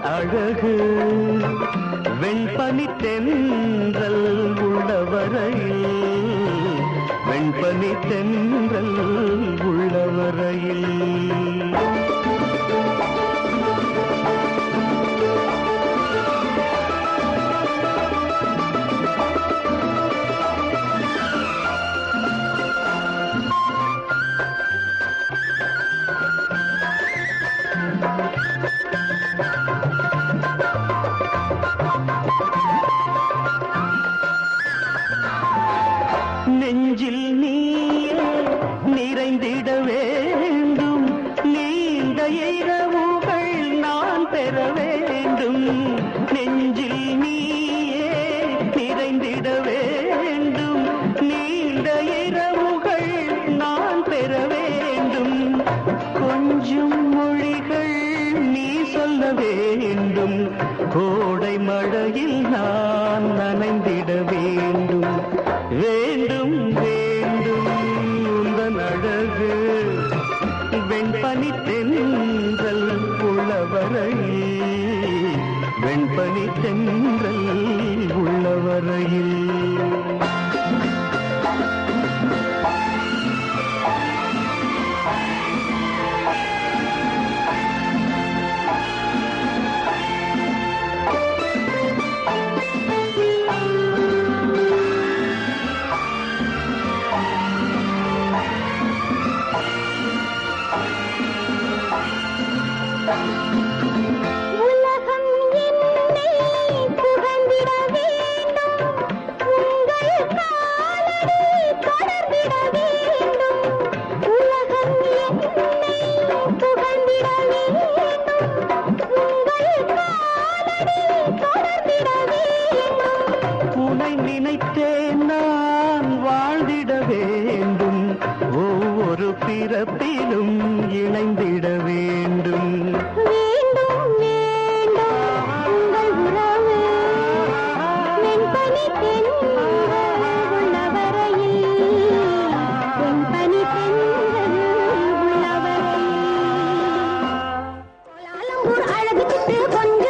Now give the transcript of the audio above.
உந்தன் அழகு வெண்பனி தென்றல் உள்ளவரையில் வெண்பனி தென்றல் உள்ளவரையில் நெஞ்சில் நீயே நிறைந்திட வேண்டும் நீண்ட இரவுகள் நான் பெற வேண்டும் நெஞ்சில் நீயே நிறைந்திட வேண்டும் நீண்ட இரவுகள் நான் பெற வேண்டும் கொஞ்சம் மொழிகள் நீ சொல்ல வேண்டும் கோடை மழையில் நான் நனைந்திட வேண்டும் வேண்டும் வேண்டும் உந்தன் அழகு வெண்பனி தென்றல் உள்ளவரையில் வெண்பனி தென்றல் உள்ளவரையில் உலகம் என்னை புகழ்ந்திட வேண்டும் உங்கள் காலடி தொடர்ந்திட வேண்டும் உலகம் என்னை புகழ்ந்திட வேண்டும் உங்கள் காலடி தொடர்ந்திட வேண்டும் உனை நினைத்தேன் நான் வாழ்ந்திட வேண்டும் ஒவ்வொரு பிறப்பிலும் இணைந்திட வேண்டும் வேண்டும் வேண்டும் உங்கள் உறவு வெண்பனி தென்றல் உள்ளவரையில் வெண்பனி தென்றல் உள்ளவரையில் கோலாலம்பூர் அழகு சிட்டு கொண்ட